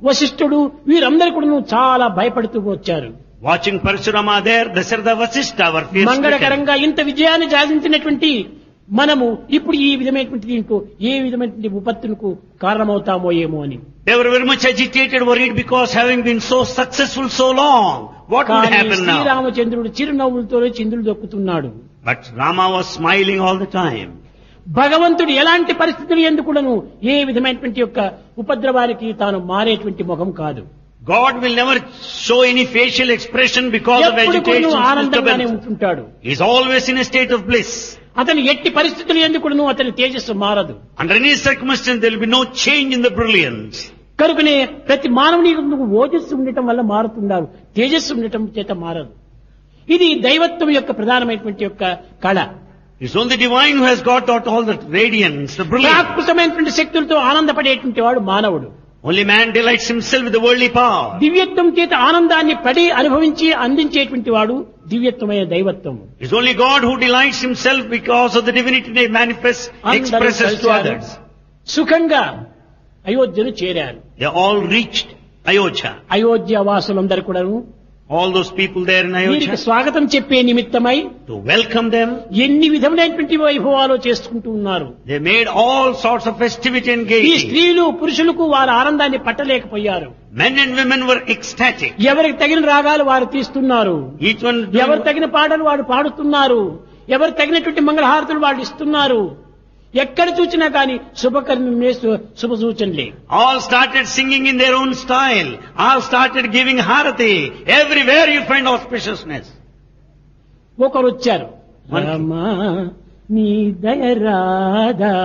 వశిష్ఠుడు వీరందరూ కూడా చాలా భయపడుతూ వచ్చారు Watching Parashurama there, Dasharatha Vasishtha were fear stricken. మంగళకరంగా ఇంత విజయాన్ని సాధించినటువంటి మనము ఇప్పుడు ఈ విధమైనటువంటి దీంట్లో ఏ విధమైనటువంటి విపత్తులకు కారణమవుతామో ఏమో అని They were very much agitated, worried because having been so successful so long, what would కానీ happen now? శ్రీరామచంద్రుడు చిరునవ్వులతో చిందులు దొక్కుతున్నాడు But Rama was smiling all the time. భగవంతుడు ఎలాంటి పరిస్థితులు ఎందుకులను ఏ విధమైనటువంటి యొక్క ఉపద్రవానికి తాను మారేటువంటి ముఖం కాదు God will never show any facial expression because of ఎప్పుడు agitation కూడా and ఆనందంగానే disturbance. ఉంటుంటాడు He is always in a state of bliss. అతను ఎట్టి పరిస్థితులు ఎందుకును అతని తేజస్సు మారదు Under any circumstance, there will be no change in the brilliance. కనుకనే ప్రతి మానవుని యొక్క ఓజస్సు ఉండటం వల్ల మారుతున్నారు తేజస్సు ఉండటం చేత మారదు ఇది దైవత్వం యొక్క ప్రధానమైనటువంటి యొక్క కళ It's only divine who has got out all the radiance, the brilliance. ప్రాకృతమైనటువంటి శక్తులతో ఆనందపడేటువంటి వాడు మానవుడు Only man delights himself with the worldly power. దివ్యత్వం చేత ఆనందాన్ని పడి అనుభవించి అందించేటువంటి వాడు దివ్యత్వమైన దైవత్వం It's only God who delights himself because of the divinity he manifests, అందరూ expresses to కలిశారు. others. సుఖంగా అయోధ్యను చేరారు They all reached Ayodhya. Ayodhya వాసులందరూ కూడాను All those people there in వీరికి Ayodhya. స్వాగతం చెప్పే నిమిత్తమై To welcome them, ఎన్ని విధములైనటువంటి వైభవాలు చేసుకుంటూ ఉన్నారు they made all sorts of festivity and ఈ gaiety. స్త్రీలు పురుషులకు వారి ఆనందాన్ని పట్టలేకపోయారు Men and women were ecstatic. ఎవరికి తగిన రాగాలు వారు తీస్తున్నారు Each one ఎవరు doing తగిన పాటలు వాడు పాడుతున్నారు ఎవరు తగినటువంటి మంగళహారతులు వాళ్ళు ఇస్తున్నారు ఎక్కడ చూసినా కానీ శుభకర్మే శు- శుభ సూచనలే All started singing in their own style. All started giving harati. Everywhere you find auspiciousness. ఒకరు వచ్చారు One- రామా నీ దయరాదా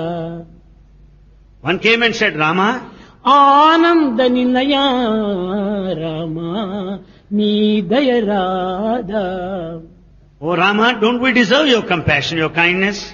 One came and said, Rama, ఆనంద నిలయా రామా నీ దయరాదా Oh Rama, don't we deserve your compassion, your kindness?